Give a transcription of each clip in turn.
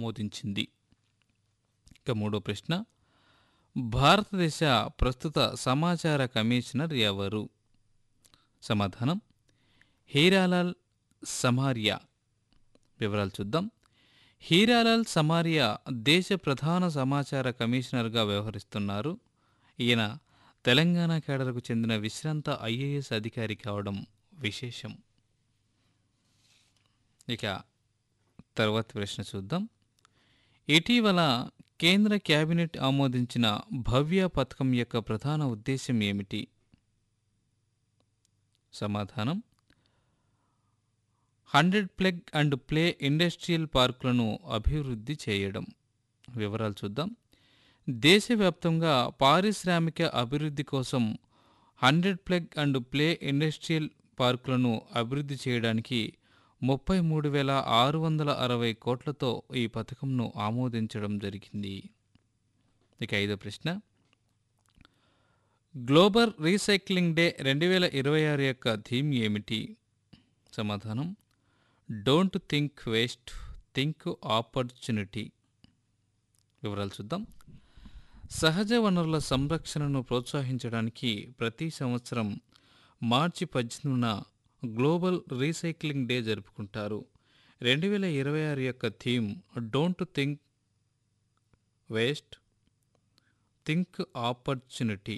ఆమోదించింది ఇక మూడో ప్రశ్న భారతదేశ ప్రస్తుత సమాచార కమిషనర్ ఎవరు సమాధానం హీరాలాల్ సమారియా వివరాలు చూద్దాం హీరాలాల్ సమారియా దేశ ప్రధాన సమాచార కమిషనర్గా వ్యవహరిస్తున్నారు ఈయన తెలంగాణ కేడర్కు చెందిన విశ్రాంత ఐఏఎస్ అధికారి కావడం విశేషం ఇక తర్వాతి ప్రశ్న చూద్దాం ఇటీవల కేంద్ర కేబినెట్ ఆమోదించిన భవ్య పథకం యొక్క ప్రధాన ఉద్దేశం ఏమిటి సమాధానం hundred plug and play industrial పార్కులను అభివృద్ధి చేయడం వివరాలు చూద్దాం దేశవ్యాప్తంగా పారిశ్రామిక అభివృద్ధి కోసం hundred plug and play industrial పార్కులను అభివృద్ధి చేయడానికి ముప్పై మూడు వేల ఆరు వందల అరవై కోట్లతో ఈ పథకంను ఆమోదించడం జరిగింది ఇక ఐదో ప్రశ్న గ్లోబల్ రీసైక్లింగ్ డే రెండు వేల ఇరవై ఆరు యొక్క థీమ్ ఏమిటి సమాధానం don't think waste think opportunity వివరాలు చూద్దాం సహజ వనరుల సంరక్షణను ప్రోత్సహించడానికి ప్రతి సంవత్సరం మార్చి పద్దెనిమిదిన గ్లోబల్ రీసైక్లింగ్ డే జరుపుకుంటారు రెండు వేల ఇరవై ఆరు యొక్క theme don't think waste think opportunity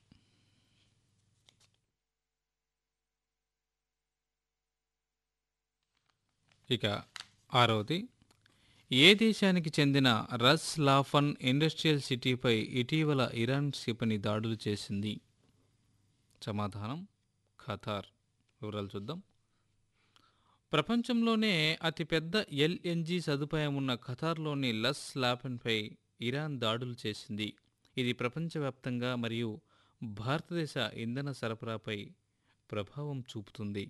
ఇక ఆరవది ఏ దేశానికి చెందిన రస్ లాఫన్ ఇండస్ట్రియల్ సిటీపై ఇటీవల ఇరాన్ క్షిపణి దాడులు చేసింది సమాధానం ఖతార్ వివరాలు చూద్దాం ప్రపంచంలోనే అతిపెద్ద ఎల్ఎన్జి సదుపాయం ఉన్న ఖతార్లోని లస్ లాఫన్పై ఇరాన్ దాడులు చేసింది ఇది ప్రపంచవ్యాప్తంగా మరియు భారతదేశ ఇంధన సరఫరాపై ప్రభావం చూపుతుంది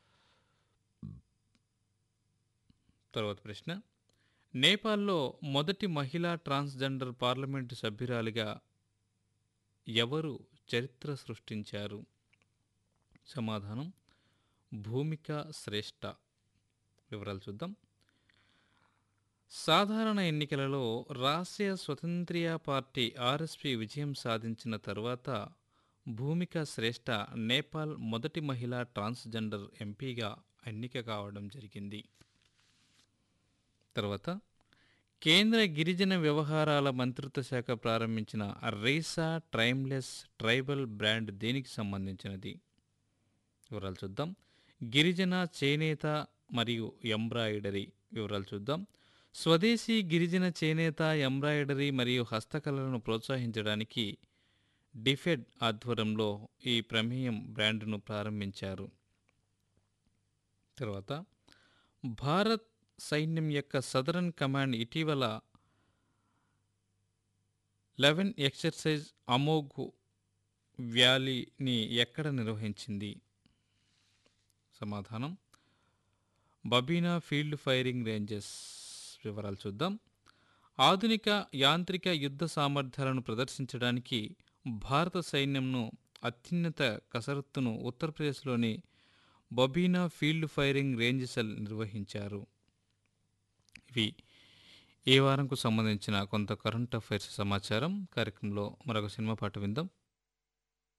తర్వాత ప్రశ్న నేపాల్లో మొదటి మహిళా ట్రాన్స్జెండర్ పార్లమెంటు సభ్యురాలిగా ఎవరు చరిత్ర సృష్టించారు సమాధానం భూమిక శ్రేష్ఠ వివరాలు చూద్దాం సాధారణ ఎన్నికలలో రాష్ట్రీయ స్వతంత్ర్య పార్టీ ఆర్ఎస్పి విజయం సాధించిన తర్వాత భూమిక శ్రేష్ఠ నేపాల్ మొదటి మహిళా ట్రాన్స్జెండర్ ఎంపీగా ఎన్నిక కావడం జరిగింది తర్వాత కేంద్ర గిరిజన వ్యవహారాల మంత్రిత్వ శాఖ ప్రారంభించిన రీసా ట్రైమ్లెస్ ట్రైబల్ బ్రాండ్ దేనికి సంబంధించినది వివరాలు చూద్దాం గిరిజన చేనేత మరియు ఎంబ్రాయిడరీ వివరాలు చూద్దాం స్వదేశీ గిరిజన చేనేత ఎంబ్రాయిడరీ మరియు హస్తకళలను ప్రోత్సహించడానికి డిఫెడ్ ఆధ్వర్యంలో ఈ ప్రమేయం బ్రాండ్ను ప్రారంభించారు తర్వాత భారత్ సైన్యం యొక్క సదరన్ కమాండ్ ఇటీవల లెవెన్ ఎక్సర్సైజ్ అమోఘు వ్యాలీని ఎక్కడ నిర్వహించింది సమాధానం బబీనా ఫీల్డ్ ఫైరింగ్ రేంజెస్ వివరాలు చూద్దాం ఆధునిక యాంత్రిక యుద్ధ సామర్థ్యాలను ప్రదర్శించడానికి భారత సైన్యంను అత్యున్నత కసరత్తును ఉత్తరప్రదేశ్లోని బబీనా ఫీల్డ్ ఫైరింగ్ రేంజెస్ నిర్వహించారు ఇవి ఈ వారంకు సంబంధించిన కొంత కరెంట్ అఫైర్స్ సమాచారం కార్యక్రమంలో మరొక సినిమా పాట విందాం